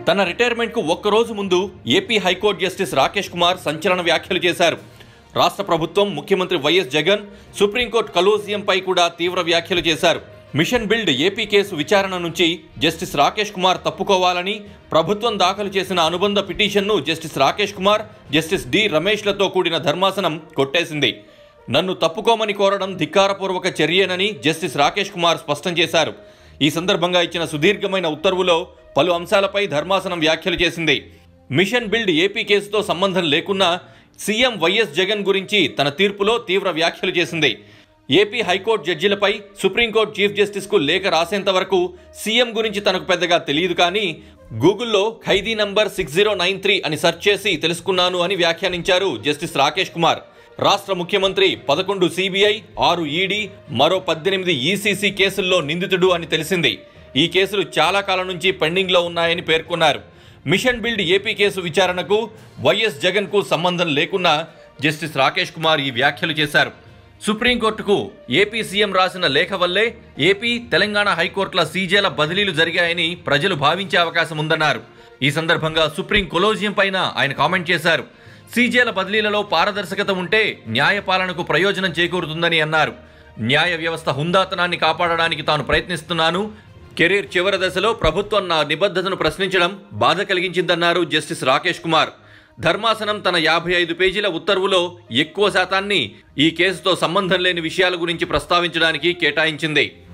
తన రిటైర్మెంట్కు ఒక్కరోజు ముందు AP high court justice Rakesh Kumar సంచలన వ్యాఖ్యలు చేశారు రాష్ట్ర ప్రభుత్వం ముఖ్యమంత్రి వైఎస్ జగన్ సుప్రీంకోర్టు కలోజియంపై కూడా తీవ్ర వ్యాఖ్యలు చేశారు మిషన్ బిల్డ్ ఏపీ కేసు విచారణ నుంచి జస్టిస్ రాకేష్ కుమార్ తప్పుకోవాలని ప్రభుత్వం దాఖలు చేసిన అనుబంధ పిటిషన్ను justice Rakesh Kumar justice D రమేష్లతో కూడిన ధర్మాసనం కొట్టేసింది నన్ను తప్పుకోమని కోరడం ధిక్కారపూర్వక చర్యేనని జస్టిస్ రాకేష్ కుమార్ స్పష్టం చేశారు ఈ సందర్భంగా ఇచ్చిన సుదీర్ఘమైన ఉత్తర్వులో పలు అంశాలపై ధర్మాసనం వ్యాఖ్యలు చేసింది మిషన్ బిల్డ్ ఏపీ కేసుతో సంబంధం లేకున్నా సీఎం వైఎస్ జగన్ గురించి తన తీర్పులో తీవ్ర వ్యాఖ్యలు చేసింది ఏపీ హైకోర్టు జడ్జిలపై సుప్రీంకోర్టు చీఫ్ జస్టిస్కు లేఖ రాసేంత వరకు సీఎం గురించి తనకు పెద్దగా తెలియదు కానీ గూగుల్లో ఖైదీ number six zero nine three అని సెర్చ్ చేసి తెలుసుకున్నాను అని వ్యాఖ్యానించారు జస్టిస్ రాకేష్ కుమార్ రాష్ట్ర ముఖ్యమంత్రి పదకొండు సిబిఐ ఆరు ఈడీ మరో పద్దెనిమిది ఈసీసీ కేసుల్లో నిందితుడు అని తెలిసింది ఈ కేసులు చాలా కాలం నుంచి పెండింగ్లో ఉన్నాయని పేర్కొన్నారు మిషన్ బిల్డ్ ఏపీ కేసు విచారణకు వైఎస్ జగన్కు సంబంధం లేకున్నా జస్టిస్ రాకేష్ కుమార్ ఈ వ్యాఖ్యలు చేశారు సుప్రీంకోర్టుకు ఏపీ సీఎం రాసిన లేఖ వల్లే ఏపీ తెలంగాణ హైకోర్టుల సీజేల బదిలీలు జరిగాయని ప్రజలు భావించే అవకాశం ఉందన్నారు ఈ సందర్భంగా సుప్రీం కొలోజియం పైన ఆయన కామెంట్ చేశారు సీజేల బదిలీలలో పారదర్శకత ఉంటే న్యాయపాలనకు ప్రయోజనం చేకూరుతుందని అన్నారు న్యాయ వ్యవస్థ హుందాతనాన్ని కాపాడడానికి తాను ప్రయత్నిస్తున్నాను కెరీర్ చివరి దశలో ప్రభుత్వం నా నిబద్ధతను ప్రశ్నించడం బాధ కలిగించిందన్నారు జస్టిస్ రాకేష్ కుమార్ ధర్మాసనం తన యాభై ఐదు పేజీల ఉత్తర్వులో ఎక్కువ శాతాన్ని ఈ కేసుతో సంబంధం లేని విషయాల గురించి ప్రస్తావించడానికి కేటాయించింది